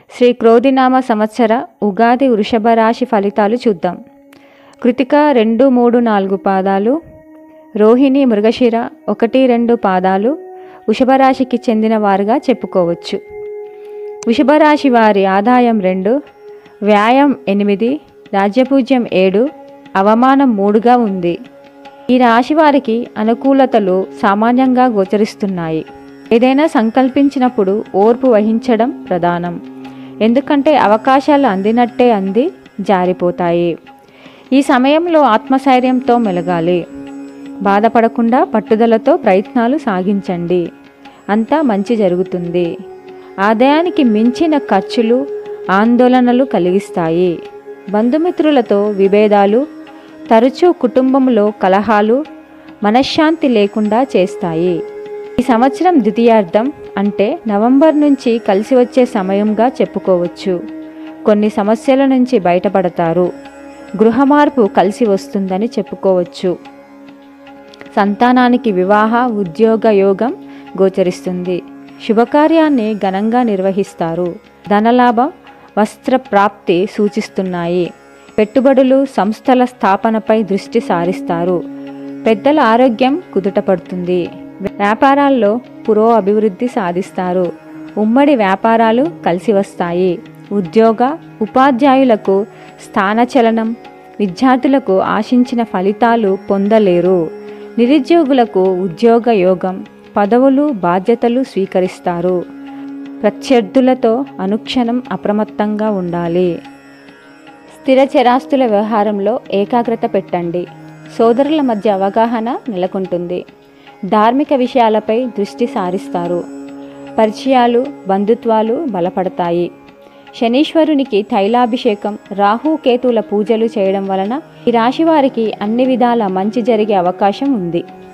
శ్రీ క్రోధినామ సంవత్సర ఉగాది వృషభ రాశి ఫలితాలు చూద్దాం కృతిక రెండు మూడు నాలుగు పాదాలు రోహిణి మృగశిర ఒకటి రెండు పాదాలు వృషభ రాశికి చెందిన వారుగా చెప్పుకోవచ్చు వృషభ రాశి వారి ఆదాయం రెండు వ్యాయం ఎనిమిది రాజ్యపూజ్యం ఏడు అవమానం మూడుగా ఉంది ఈ రాశి వారికి అనుకూలతలు సామాన్యంగా గోచరిస్తున్నాయి ఏదైనా సంకల్పించినప్పుడు ఓర్పు వహించడం ప్రధానం ఎందుకంటే అవకాశాలు అందినట్టే అంది జారిపోతాయి ఈ సమయంలో ఆత్మస్థైర్యంతో మెలగాలి బాధపడకుండా పట్టుదలతో ప్రయత్నాలు సాగించండి అంతా మంచి జరుగుతుంది ఆదాయానికి మించిన ఖర్చులు ఆందోళనలు కలిగిస్తాయి బంధుమిత్రులతో విభేదాలు తరచూ కుటుంబంలో కలహాలు మనశ్శాంతి లేకుండా చేస్తాయి ఈ సంవత్సరం ద్వితీయార్థం అంటే నవంబర్ నుంచి కలిసి వచ్చే సమయంగా చెప్పుకోవచ్చు కొన్ని సమస్యల నుంచి బయటపడతారు గృహ మార్పు కలిసి వస్తుందని చెప్పుకోవచ్చు సంతానానికి వివాహ ఉద్యోగ యోగం గోచరిస్తుంది శుభకార్యాన్ని ఘనంగా నిర్వహిస్తారు ధనలాభం వస్త్ర ప్రాప్తి సూచిస్తున్నాయి పెట్టుబడులు సంస్థల స్థాపనపై దృష్టి సారిస్తారు పెద్దల ఆరోగ్యం కుదుటపడుతుంది వ్యాపారాల్లో పురో అభివృద్ధి సాధిస్తారు ఉమ్మడి వ్యాపారాలు కలిసి వస్తాయి ఉద్యోగ ఉపాధ్యాయులకు స్థానచలనం విద్యార్థులకు ఆశించిన ఫలితాలు పొందలేరు నిరుద్యోగులకు ఉద్యోగ యోగం పదవులు బాధ్యతలు స్వీకరిస్తారు ప్రత్యర్థులతో అనుక్షణం అప్రమత్తంగా ఉండాలి స్థిర చరాస్తుల వ్యవహారంలో ఏకాగ్రత పెట్టండి సోదరుల మధ్య అవగాహన నెలకొంటుంది ధార్మిక విషయాలపై దృష్టి సారిస్తారు పరిచయాలు బంధుత్వాలు బలపడతాయి శనీశ్వరునికి తైలాభిషేకం రాహు కేతుల పూజలు చేయడం వలన ఈ రాశి వారికి అన్ని విధాల మంచి జరిగే అవకాశం ఉంది